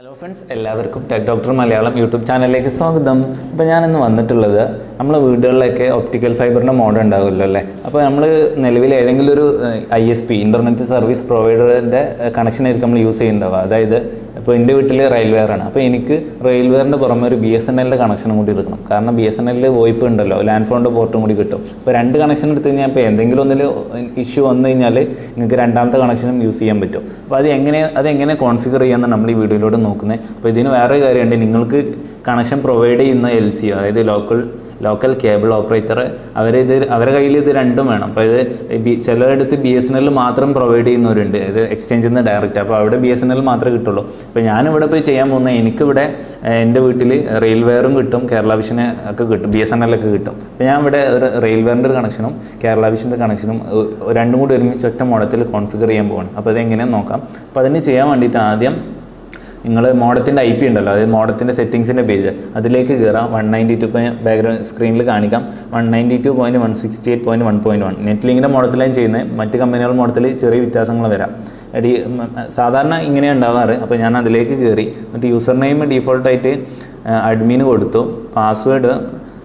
hello friends എല്ലാവർക്കും tech doctor Malayalam YouTube ചാനലിലേക്ക് സ്വാഗതം അപ്പോൾ ഞാനിന്ന് വന്നിട്ടുള്ളത് നമ്മളെ വീടുകളിലൊക്കെ ഒപ്റ്റിക്കൽ ഫൈബറിൻ്റെ മോഡ് ഉണ്ടാവുമല്ലോ അല്ലേ അപ്പോൾ നമ്മൾ നിലവിൽ ഏതെങ്കിലും ഒരു I S P internet service പ്രൊവൈഡറിൻ്റെ കണക്ഷൻ ആയിരിക്കും നമ്മൾ യൂസ് ചെയ്യുന്നുണ്ടാവുക അതായത് ഇപ്പോൾ എൻ്റെ വീട്ടിൽ റെയിൽവെയർ ആണ് അപ്പോൾ എനിക്ക് റെയിൽവെയറിൻ്റെ പുറമെ ഒരു ബി എസ് എൻ എല്ലിൻ്റെ കണക്ഷനും കൂടി എടുക്കണം കാരണം ബി എസ് എൻ എല്ലിൽ വോയിപ്പ് ഉണ്ടല്ലോ ലാൻഡ് ഫോണിൻ്റെ പോർട്ടും കൂടി കിട്ടും അപ്പോൾ രണ്ട് കണക്ഷൻ എടുത്തു കഴിഞ്ഞാൽ ഇപ്പോൾ എന്തെങ്കിലും ഒന്നിൽ ഇഷ്യൂ വന്നു കഴിഞ്ഞാൽ നിങ്ങൾക്ക് രണ്ടാമത്തെ കണക്ഷനും യൂസ് ചെയ്യാൻ പറ്റും അപ്പോൾ അത് എങ്ങനെ അത് എങ്ങനെ കോൺഫിഗർ ചെയ്യാമെന്ന് നമ്മൾ ഈ വീഡിയോയിലൂടെ നോക്കുന്നത് അപ്പോൾ ഇതിന് വേറെ കാര്യമുണ്ട് നിങ്ങൾക്ക് കണക്ഷൻ പ്രൊവൈഡ് ചെയ്യുന്ന എൽ സി അതായത് ലോക്കൽ ലോക്കൽ കേബിൾ ഓപ്പറേറ്റർ അവരിത് അവരുടെ കയ്യിൽ ഇത് രണ്ടും വേണം അപ്പോൾ ഇത് ബി ചിലയിടത്ത് ബി എസ് എൻ എൽ മാത്രം പ്രൊവൈഡ് ചെയ്യുന്നവരുണ്ട് ഇത് എക്സ്ചേഞ്ചിൽ നിന്ന് ഡയറക്റ്റ് അപ്പോൾ അവിടെ ബി എസ് എൻ എൽ മാത്രമേ കിട്ടുള്ളൂ അപ്പോൾ ഞാനിവിടെ പോയി ചെയ്യാൻ പോകുന്നത് എനിക്കിവിടെ ഏഹ്, എൻ്റെ വീട്ടിൽ റെയിൽവെയറും കിട്ടും കേരള വിഷന് ഒക്കെ കിട്ടും ബി എസ് എൻ എൽ ഒക്കെ കിട്ടും അപ്പോൾ ഞാൻ ഇവിടെ ഒരു റെയിൽവെയറിൻ്റെ ഒരു കണക്ഷനും കേരള വിഷൻ്റെ കണക്ഷനും ഏഹ്, രണ്ടും കൂടി ഒരുമിച്ച് ഒറ്റ മോഡത്തിൽ കോൺഫിഗർ ചെയ്യാൻ പോവാണ് അപ്പോൾ അതെങ്ങനെയാണെന്ന് നോക്കാം അപ്പോൾ അതിന് ചെയ്യാൻ വേണ്ടിയിട്ട് ആദ്യം നിങ്ങൾ മോഡത്തിൻ്റെ ഐ പി ഉണ്ടല്ലോ അതായത് മോഡത്തിൻ്റെ സെറ്റിങ്സിൻ്റെ പേജ് അതിലേക്ക് കയറാം വൺ നയൻറ്റി ടു ബാക്ക്ഗ്രൗണ്ട് സ്ക്രീനിൽ കാണിക്കാം one ninety two point one sixty eight point one point one net ലിങ്കിൻ്റെ മോഡത്തിലാണ് ചെയ്യുന്നത് മറ്റ് കമ്പനികളുടെ മോഡത്തിൽ ചെറിയ വ്യത്യാസങ്ങൾ വരാം ഡി സാധാരണ ഇങ്ങനെയാണ് ഉണ്ടാവാറ് അപ്പോൾ ഞാൻ അതിലേക്ക് കയറി എന്നിട്ട് യൂസർ നെയിം ഡീഫോൾട്ടായിട്ട് അഡ്മിന് കൊടുത്തു password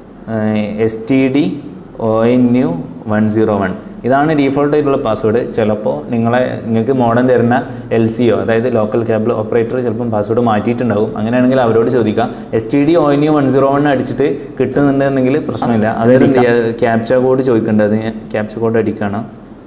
S T D O N U one zero one ഇതാണ് ഡീഫോൾട്ട് ആയിട്ടുള്ള പാസ്വേഡ് ചിലപ്പോൾ നിങ്ങളെ നിങ്ങൾക്ക് മോഡം തരുന്ന എൽ സിയോ അതായത് ലോക്കൽ കേബിൾ ഓപ്പറേറ്റർ ചിലപ്പം പാസ്വേഡ് മാറ്റിയിട്ടുണ്ടാകും അങ്ങനെയാണെങ്കിൽ അവരോട് ചോദിക്കാം S T D O N U one zero one അടിച്ചിട്ട് കിട്ടുന്നുണ്ടെങ്കിൽ പ്രശ്നമില്ല അതായത് എന്ത് ചെയ്യുക ക്യാപ്ച കോഡ് ചോദിക്കേണ്ടത് ക്യാപ്ച കോഡ് അടിക്കണം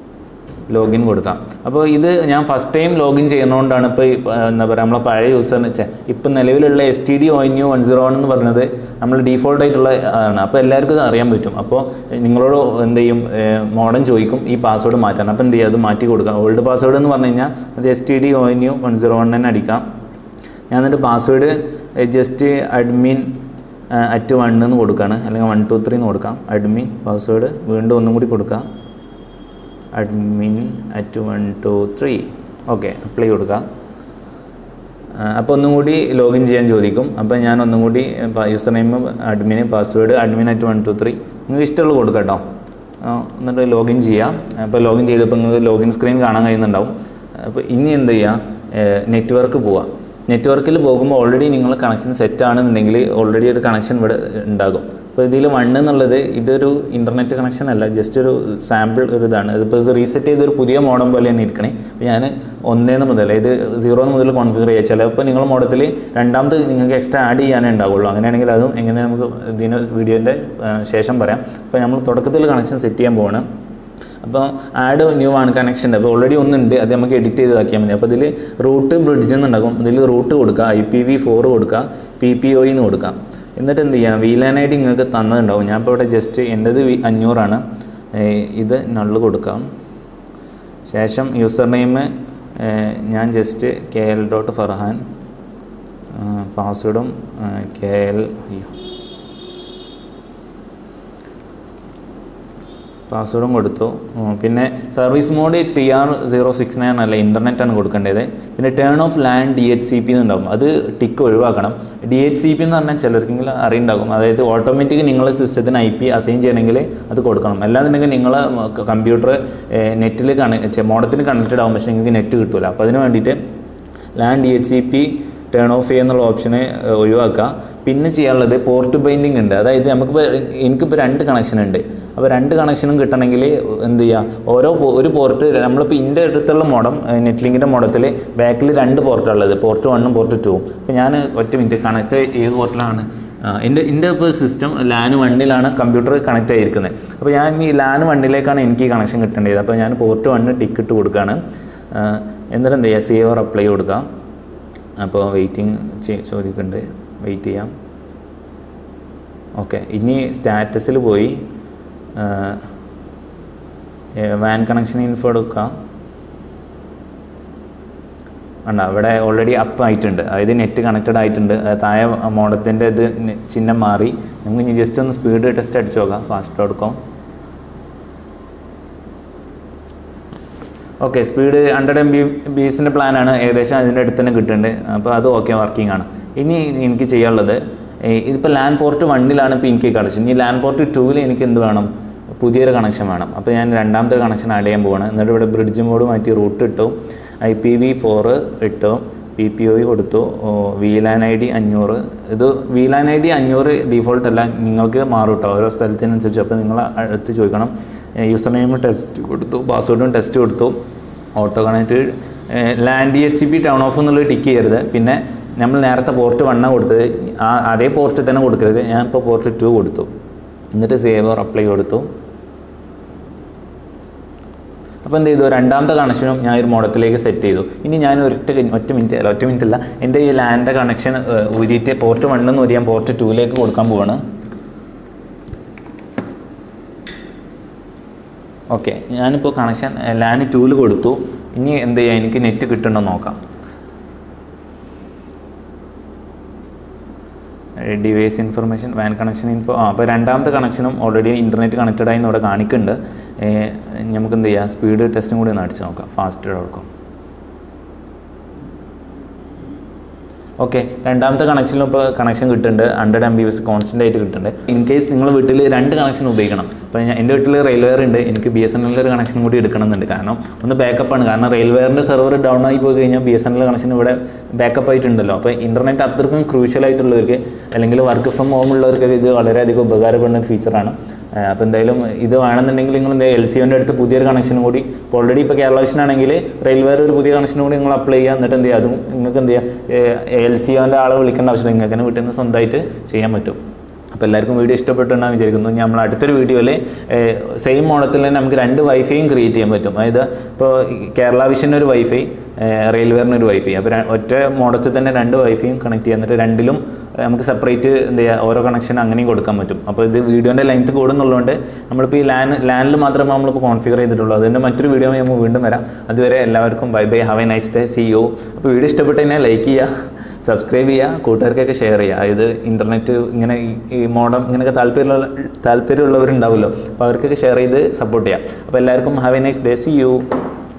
ലോഗിൻ കൊടുക്കാം അപ്പോൾ ഇത് ഞാൻ ഫസ്റ്റ് ടൈം ലോഗിൻ ചെയ്യുന്നതുകൊണ്ടാണ് ഇപ്പോൾ ഈ, ആ, എന്താ പറയുക നമ്മളെ പഴയ യൂസറിന് വെച്ചാൽ ഇപ്പം നിലവിലുള്ള S T D O N U one zero one എന്ന് പറയുന്നത് നമ്മൾ ഡീഫോൾട്ട് ആയിട്ടുള്ള ആണ് അപ്പോൾ എല്ലാവർക്കും ഇത് അറിയാൻ പറ്റും അപ്പോൾ നിങ്ങളോട് എന്ത് ചെയ്യും മോഡം ചോദിക്കും ഈ പാസ്വേഡ് മാറ്റാൻ അപ്പോൾ എന്ത് ചെയ്യുക അത് മാറ്റി കൊടുക്കാം ഓൾഡ് പാസ്വേഡ് എന്ന് പറഞ്ഞു കഴിഞ്ഞാൽ അത് S T D O N U one zero one തന്നെ അടിക്കാം ഞാൻ എന്നിട്ട് password just admin at one എന്ന് കൊടുക്കുകയാണ് അല്ലെങ്കിൽ വൺ ടു ത്രീ എന്ന് കൊടുക്കാം അഡ്മിൻ പാസ്വേഡ് വീണ്ടും ഒന്നും കൂടി കൊടുക്കാം admin at one two three okay apply കൊടുക്കുക അപ്പോൾ ഒന്നും കൂടി ലോഗിൻ ചെയ്യാൻ ചോദിക്കും അപ്പോൾ ഞാൻ ഒന്നും കൂടി യൂസർ നെയിം അഡ്മിന് password admin at one two three നിങ്ങൾക്ക് ഇഷ്ടമുള്ള കൊടുക്കാം കേട്ടോ ആ, എന്നിട്ട് ലോഗിൻ ചെയ്യാം അപ്പോൾ ലോഗിൻ ചെയ്തപ്പോൾ നിങ്ങൾക്ക് ലോഗിൻ സ്ക്രീൻ കാണാൻ കഴിയുന്നുണ്ടാവും അപ്പോൾ ഇനി എന്ത് ചെയ്യുക നെറ്റ്വർക്ക് പോവാം നെറ്റ്വർക്കിൽ പോകുമ്പോൾ ഓൾറെഡി നിങ്ങൾ കണക്ഷൻ സെറ്റ് ആണെന്നുണ്ടെങ്കിൽ ഓൾറെഡി ഒരു കണക്ഷൻ ഇവിടെ ഉണ്ടാകും അപ്പോൾ ഇതിൽ വൺ എന്നുള്ളത് ഇതൊരു ഇൻ്റർനെറ്റ് കണക്ഷൻ അല്ല ജസ്റ്റ് ഒരു സാമ്പിൾ ഒരു ഇതാണ് ഇതിപ്പോൾ ഇത് റീസെറ്റ് ചെയ്ത ഒരു പുതിയ മോഡം പോലെ തന്നെ ഇരിക്കണേ അപ്പോൾ ഞാൻ ഒന്നേന്ന് മുതൽ ഇത് സീറോ മുതൽ കോൺഫിഗർ ചെയ്യുക ചിലപ്പോൾ നിങ്ങൾ മോഡത്തിൽ രണ്ടാമത് നിങ്ങൾക്ക് എക്സ്ട്രാ ആഡ് ചെയ്യാനേ ഉണ്ടാവുള്ളൂ അങ്ങനെയാണെങ്കിൽ അതും എങ്ങനെ നമുക്ക് ഇതിന് വീഡിയോൻ്റെ ശേഷം പറയാം അപ്പോൾ നമ്മൾ തുടക്കത്തിൽ കണക്ഷൻ സെറ്റ് ചെയ്യാൻ പോവാണ് അപ്പോൾ ആഡ് ന്യൂ ആണ് കണക്ഷൻ അപ്പോൾ ഓൾറെഡി ഒന്നുണ്ട് അത് നമുക്ക് എഡിറ്റ് ചെയ്ത് ആക്കിയാൽ മതി അപ്പോൾ ഇതിൽ റൂട്ട് ബ്രിഡ്ജ് എന്നുണ്ടാകും ഇതിൽ റൂട്ട് കൊടുക്കുക ഐ പി വി ഫോർ കൊടുക്കുക പി പി ഒ എന്ന് കൊടുക്കാം എന്നിട്ട് എന്ത് ചെയ്യാം വീലാൻ ഐ ഡി നിങ്ങൾക്ക് തന്നതുണ്ടാവും ഞാൻ ഇപ്പോൾ ഇവിടെ ജസ്റ്റ് എൻ്റെത് വി- അഞ്ഞൂറാണ് ഏഹ് ഇത് നള്ള് കൊടുക്കാം ശേഷം യൂസർ നെയിം ഞാൻ just K L dot Farhan പാസ്വേഡും കെ എൽ അയ്യോ പാസ്വേഡും കൊടുത്തു ഉം, പിന്നെ service mode T R zero six nine അല്ല ഇൻ്റർനെറ്റ് ആണ് കൊടുക്കേണ്ടത് പിന്നെ turn off LAN D H C P എന്നുണ്ടാവും അത് ടിക്ക് ഒഴിവാക്കണം ഡി എച്ച് സി പി എന്ന് പറഞ്ഞാൽ ചിലർക്കെങ്കിലും അറിയുണ്ടാകും അതായത് ഓട്ടോമാറ്റിക് നിങ്ങളെ സിസ്റ്റത്തിന് ഐ പി അസൈൻ ചെയ്യണമെങ്കിൽ അത് കൊടുക്കണം അല്ലാന്നുണ്ടെങ്കിൽ നിങ്ങൾ കമ്പ്യൂട്ടർ നെറ്റിൽ കണക്ട് മോഡത്തിന് കണക്റ്റഡ് ആകും പക്ഷേ നിങ്ങൾക്ക് നെറ്റ് കിട്ടില്ല അപ്പോൾ അതിന് വേണ്ടിയിട്ട് LAN D H C P turn off ചെയ്യുന്നുള്ള ഓപ്ഷന് ഒഴിവാക്കുക പിന്നെ ചെയ്യാനുള്ളത് പോർട്ട് ബൈൻഡിങ് ഉണ്ട് അതായത് നമുക്കിപ്പോൾ എനിക്കിപ്പോൾ രണ്ട് കണക്ഷൻ ഉണ്ട് അപ്പോൾ രണ്ട് കണക്ഷനും കിട്ടണമെങ്കിൽ എന്ത് ചെയ്യുക ഓരോ പോ- ഒരു പോർട്ട് നമ്മളിപ്പോൾ ഇതിൻ്റെ അടുത്തുള്ള മോഡം നെറ്റ് ലിങ്കിൻ്റെ മോഡത്തിൽ ബാക്കിൽ രണ്ട് പോർട്ടാണ് ഉള്ളത് പോർട്ട് വണ്ണും പോർട്ട് ടൂവും അപ്പോൾ ഞാൻ ഒറ്റ മിനിറ്റ് കണക്ട് ഏത് പോർട്ടിലാണ് ആ, എൻ്റെ എൻ്റെ ഇപ്പോൾ സിസ്റ്റം ലാൻ വണ്ണിലാണ് കമ്പ്യൂട്ടർ കണക്ട് ആയിരിക്കുന്നത് അപ്പോൾ ഞാൻ ഈ ലാൻ വണ്ണിലേക്കാണ് എനിക്ക് ഈ കണക്ഷൻ കിട്ടേണ്ടത് അപ്പോൾ ഞാൻ പോർട്ട് വണ്ണ് ടിക്കറ്റ് കൊടുക്കുകയാണ് ആ, എന്നിട്ട് എന്ത് ചെയ്യുക സേവർ അപ്ലൈ കൊടുക്കാം അപ്പോൾ വെയിറ്റിംഗ് ചോദിക്കുന്നുണ്ട് വെയിറ്റ് ചെയ്യാം ഓക്കെ ഇനി സ്റ്റാറ്റസിൽ പോയി വാൻ കണക്ഷൻ ഇൻഫോ എടുക്കാം ഉണ്ട് അവിടെ ഓൾറെഡി അപ്പ് ആയിട്ടുണ്ട് അതായത് നെറ്റ് കണക്റ്റഡ് ആയിട്ടുണ്ട് അത് താഴെ മോഡത്തിൻ്റെ ഇത് നെ- ചിഹ്നം മാറി നമുക്ക് ഇനി ജസ്റ്റ് ഒന്ന് സ്പീഡ് ടെസ്റ്റ് അടിച്ച് നോക്കാം fast dot com okay speed hundred M B ബീസിൻ്റെ പ്ലാനാണ് ഏകദേശം അതിൻ്റെ അടുത്ത് തന്നെ കിട്ടുന്നുണ്ട് അപ്പോൾ അത് ഓക്കെ വർക്കിംഗ് ആണ് ഇനി എനിക്ക് ചെയ്യാനുള്ളത് ഇതിപ്പോൾ ലാൻഡ് പോർട്ട് വണ്ണിലാണ് ഇപ്പോൾ എനിക്ക് കണക്ഷൻ ഇനി ലാൻഡ് പോർട്ട് ടൂവിൽ എനിക്ക് എന്ത് വേണം പുതിയൊരു കണക്ഷൻ വേണം അപ്പോൾ ഞാൻ രണ്ടാമത്തെ കണക്ഷൻ ആഡ് ചെയ്യാൻ പോവാണ് എന്നിട്ട് ഇവിടെ ബ്രിഡ്ജ് മോഡ് മാറ്റി റൂട്ട് ഇട്ടു ഐ പി വി ഫോറ് ഇട്ടു പി പി ഒ കൊടുത്തു വീലാൻ ഐ ഡി അഞ്ഞൂറ് ഇത് വീലാൻ ഐ ഡി അഞ്ഞൂറ് ഡീഫോൾട്ട് അല്ല നിങ്ങൾക്ക് മാറും കേട്ടോ ഓരോ സ്ഥലത്തിനനുസരിച്ച് അപ്പോൾ നിങ്ങൾ അടുത്ത് ചോദിക്കണം യൂസർ നെയിം ടെസ്റ്റ് കൊടുത്തു പാസ്വേഡും ടെസ്റ്റ് കൊടുത്തു auto connect LAN S C B turn off എന്നുള്ളത് ടിക്ക് ചെയ്യരുത് പിന്നെ നമ്മൾ നേരത്തെ പോർട്ട് വണ്ണ കൊടുത്തത് ആ അതേ പോർട്ടിൽ തന്നെ കൊടുക്കരുത് ഞാൻ ഇപ്പോൾ പോർട്ട് ടു കൊടുത്തു എന്നിട്ട് സേവ് ഓർ അപ്ലൈ കൊടുത്തു അപ്പോൾ എന്ത് ചെയ്തു രണ്ടാമത്തെ കണക്ഷനും ഞാൻ ഒരു മോഡത്തിലേക്ക് സെറ്റ് ചെയ്തു ഇനി ഞാൻ ഒറ്റ ഒറ്റ മിനിറ്റ് അല്ല ഒറ്റ മിനിറ്റ് അല്ല എൻ്റെ ഈ ലാൻഡിൻ്റെ കണക്ഷൻ ഊരിയിട്ട് പോർട്ട് വണ്ണെന്ന് ഊരി ഞാൻ പോർട്ട് ടൂയിലേക്ക് കൊടുക്കാൻ പോവാണ് ഓക്കെ ഞാനിപ്പോൾ കണക്ഷൻ ലാൻഡ് ടൂവിൽ കൊടുത്തു ഇനി എന്ത് ചെയ്യാം എനിക്ക് നെറ്റ് കിട്ടുന്നുണ്ടോ നോക്കാം ഡിവൈസ് ഇൻഫർമേഷൻ വാൻ കണക്ഷൻ ഇൻഫോ ആ അപ്പോൾ രണ്ടാമത്തെ കണക്ഷനും ഓൾറെഡി ഇൻ്റർനെറ്റ് കണക്റ്റഡ് ആയി ഇവിടെ കാണിക്കുന്നുണ്ട് നമുക്ക് എന്ത് ചെയ്യാം സ്പീഡ് ടെസ്റ്റും കൂടി ഒന്ന് അടിച്ച് നോക്കാം ഫാസ്റ്റ് ഡോട്ട് കോം ഓക്കെ രണ്ടാമത്തെ കണക്ഷനിലും ഇപ്പോൾ കണക്ഷൻ കിട്ടുന്നുണ്ട് hundred M B S constant ആയിട്ട് കിട്ടുന്നുണ്ട് ഇൻ കേസ് നിങ്ങൾ വീട്ടിൽ രണ്ട് കണക്ഷൻ ഉപയോഗിക്കണം അപ്പോൾ ഞാൻ എൻ്റെ വീട്ടിൽ റെയിൽവെയർ ഉണ്ട് എനിക്ക് ബി എസ് എൻ എല്ലിൽ ഒരു കണക്ഷൻ കൂടി എടുക്കണമെന്നുണ്ട് കാരണം ഒന്ന് ബാക്കപ്പ് ആണ് കാരണം റെയിൽവെയറിൻ്റെ സെർവർ ഡൗൺ ആയി പോയി കഴിഞ്ഞാൽ B S N L connection ഇവിടെ ബാക്കപ്പ് ആയിട്ടുണ്ടല്ലോ അപ്പോൾ ഇൻ്റർനെറ്റ് അത്രക്കും ക്രൂഷ്യൽ ആയിട്ടുള്ളവർക്ക് അല്ലെങ്കിൽ വർക്ക് ഫ്രം ഹോം ഉള്ളവർക്ക് ഇത് വളരെയധികം ഉപകാരപ്പെടുന്ന ഒരു ഫീച്ചറാണ് അപ്പോൾ എന്തായാലും ഇത് വേണമെന്നുണ്ടെങ്കിൽ നിങ്ങൾ എന്താ എൽ സി ഒൻ്റെ അടുത്ത് പുതിയൊരു കണക്ഷനും കൂടി ഇപ്പോൾ ഓൾറെഡി ഇപ്പോൾ കേരള വിഷൻ ആണെങ്കിൽ റെയിൽവേർ ഒരു പുതിയ കണക്ഷനും കൂടി നിങ്ങൾ അപ്ലൈ ചെയ്യുക എന്നിട്ട് എന്ത് ചെയ്യുക അതും നിങ്ങൾക്ക് എന്ത് ചെയ്യുക എൽ സി ഒൻ്റെ ആളെ വിളിക്കേണ്ട ആവശ്യമില്ല നിങ്ങൾക്ക് തന്നെ വീട്ടിൽ നിന്ന് സ്വന്തമായിട്ട് ചെയ്യാൻ പറ്റും അപ്പോൾ എല്ലാവർക്കും വീഡിയോ ഇഷ്ടപ്പെട്ടുണ്ടെന്ന് വിചാരിക്കുന്നു നമ്മൾ അടുത്തൊരു വീഡിയോയിൽ സെയിം മോഡത്തിൽ തന്നെ നമുക്ക് രണ്ട് വൈഫൈയും ക്രിയേറ്റ് ചെയ്യാൻ പറ്റും അതായത് ഇപ്പോൾ കേരള വിഷന് ഒരു വൈഫൈ റെയിൽവേറിന് ഒരു വൈഫൈ അപ്പോൾ ഒറ്റ മോഡത്തിൽ തന്നെ രണ്ട് വൈഫൈയും കണക്ട് ചെയ്യാൻ എന്നിട്ട് രണ്ടിലും നമുക്ക് സെപ്പറേറ്റ് എന്ത് ചെയ്യുക ഓരോ കണക്ഷൻ അങ്ങനെയും കൊടുക്കാൻ പറ്റും അപ്പോൾ ഇത് വീഡിയോൻ്റെ ലെങ്ത് കൂടുന്നുള്ളതുകൊണ്ട് നമ്മളിപ്പോൾ ഈ ലാൻ ലാനിൽ മാത്രമേ നമ്മളിപ്പോൾ കോൺഫിഗർ ചെയ്തിട്ടുള്ളൂ അതിൻ്റെ മറ്റൊരു വീഡിയോ നമ്മൾ വീണ്ടും വരാം അതുവരെ എല്ലാവർക്കും bye bye have a nice day see you അപ്പോൾ വീഡിയോ ഇഷ്ടപ്പെട്ട് കഴിഞ്ഞാൽ ലൈക്ക് ചെയ്യുക സബ്സ്ക്രൈബ് ചെയ്യുക കൂട്ടുകാർക്കൊക്കെ ഷെയർ ചെയ്യുക അതായത് ഇൻ്റർനെറ്റ് ഇങ്ങനെ ഈ മോഡം ഇങ്ങനെയൊക്കെ താല്പര്യമുള്ള താല്പര്യമുള്ളവരുണ്ടാവുമല്ലോ അപ്പോൾ അവർക്കൊക്കെ ഷെയർ ചെയ്ത് സപ്പോർട്ട് ചെയ്യുക അപ്പോൾ എല്ലാവർക്കും have a nice day see U